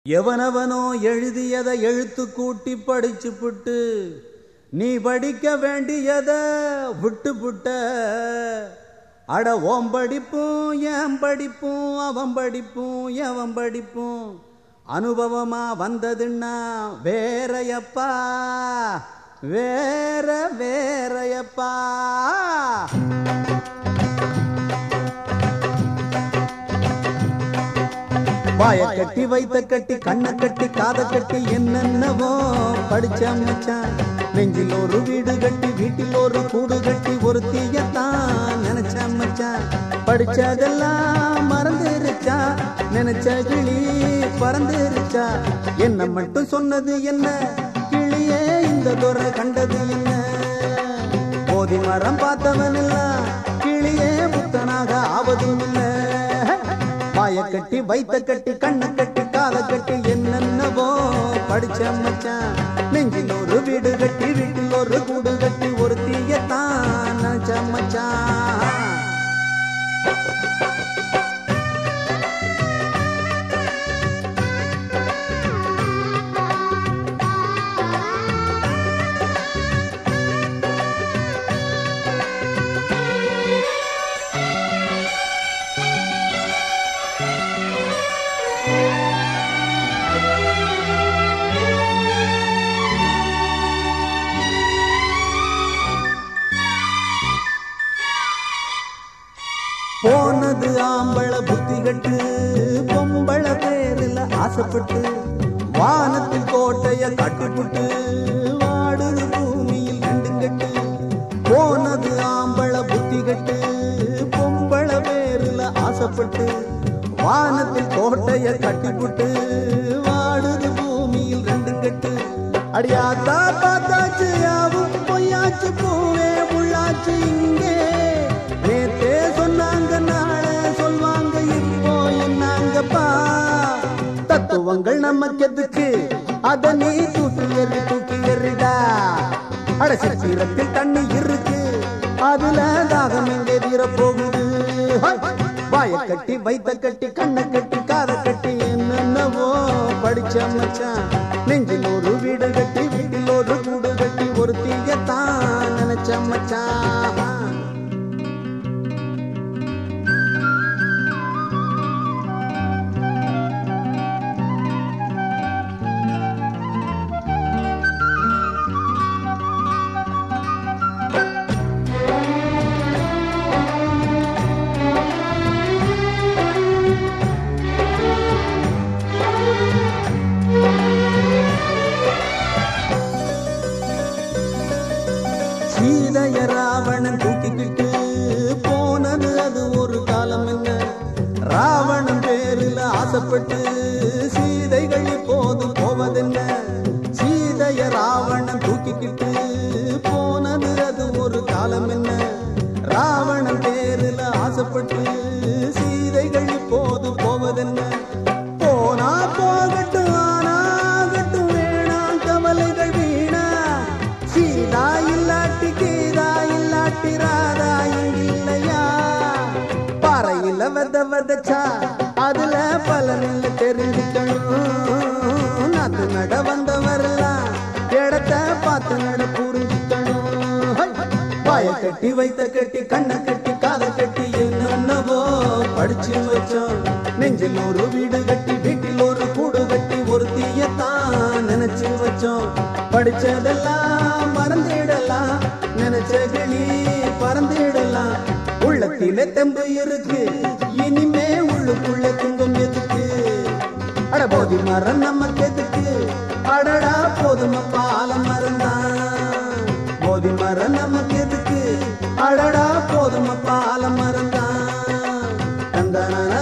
எவனவனோ எழுதியதை எழுத்து கூட்டி படிச்சு புட்டு நீ படிக்க வேண்டியத விட்டு புட்ட அட ஓம் படிப்பும் என் படிப்பும் அவன் படிப்பும் எவன் படிப்பும் அனுபவமா வந்ததுன்னா வேறையப்பா வேற வேறையப்பா வாய கட்டி வைத்த கட்டி கண்ணை கட்டி காதை கட்டி என்னென்னவோ படிச்ச மச்சான் நெஞ்சில் ஒரு வீடு கட்டி வீட்டில் ஒரு கூடு கட்டி ஒரு தீயத்தான் நினைச்ச மச்சான் படிச்சதெல்லாம் மறந்துருச்சா நினைச்ச கிளி பறந்துருச்சா என்ன மட்டும் சொன்னது என்ன கிளியே இந்த துறை கண்டது என்ன போதி மரம் பார்த்தவன் எல்லாம் கிளியே புத்தனாக ஆவதும் இல்லை வாய கட்டி வைத்த கட்டி கண்ணை கட்டி காதை கட்டி என்னென்னவோ படிச்ச மச்சான் நெஞ்சில் ஒரு வீடு கட்டி வீட்டில் ஒரு கூடு கட்டி ஒரு தீயத்தான் நினைச்ச மச்சான் போனது ஆம்பள புத்தி கட்டு பொம்பள பேரில் ஆசைப்பட்டு வானத்தில் கோட்டைய கட்டுப்புட்டு வாடுது பூமியில் ரெண்டு கட்டு போனது ஆம்பள புத்தி கட்டு பொம்பள பேரில் ஆசைப்பட்டு வானத்தில் கோட்டைய கட்டிப்புட்டு வாடுது பூமியில் ரெண்டு கட்டு அடியாத்தா பார்த்தாச்சு யாவும் பொய்யாச்சு பூவே உள்ளாச்சு இங்கே நேத்தே சொன்னாங்க நாளை சொல்வாங்க இப்போ என்னாங்கப்பா தத்துவங்கள் நமக்கு எதுக்கு அத நீ தூக்கி எறி தூக்கி எறிடா அடசி சீரத்தில் தண்ணி இருக்கு அதுல தாகம் எங்கே தீர போகுது ஹை! வாய கட்டி வைத்த கட்டி கண்ணை கட்டி காதை கட்டி என்னென்னவோ படிச்ச மச்சான் நெஞ்சில் ஒரு வீடு கட்டி வீட்டில் ஒரு கூடு கட்டி ஒரு தீயத்தான் நினைச்ச மச்சான் சீதைய ராவணன் தூக்கிக்கிட்டு போனது அது ஒரு காலம் என்ன ராவணன் பேரில் ஆசைப்பட்டு சீதைகள் இப்போது போவதென்ன சீதைய ராவணன் தூக்கிக்கிட்டு போனது அது ஒரு காலம் என்ன ராவணன் பேரில் ஆசைப்பட்டு சீதைகள் இப்போது போவதென்ன போனா போகட்டும் ஆனாகட்டும் வேணாம் கவலைகள் வீணா சீதா இல்லாட்டி கீதா இல்லாட்டி ராதா இல்லையா பாறையில வெத வெதச்சா அதுல பலனில் தெரிஞ்சுக்கணும் நாத்து நட வந்தவரெல்லாம் இடத்தை பார்த்து நட புரிஞ்சுக்கணும் ஹை! வாய கட்டி வைத்த கட்டி கண்ணை கட்டி காதை கட்டி என்னென்னவோ படிச்சு வச்சோம் நெஞ்சில் ஒரு வீடு கட்டி வீட்டில் ஒரு கூடு கட்டி ஒரு தீயத்தான் நினைச்சு வச்சோம் படிச்சதெல்லாம் மறந்திடலாம் நினைச்ச கிளி பறந்திடலாம் உள்ளத்திலே தெம்பு இருக்கு இனிமே உள்ளுக்குள்ள துன்பம் எதுக்கு அட போதி மரம் நமக்கு எதுக்கு அடடா போதும் பாலம் மறந்தான் போதி மரம் நமக்கு எதுக்கு அடடா போதும் பாலம் மறந்தான் தந்தான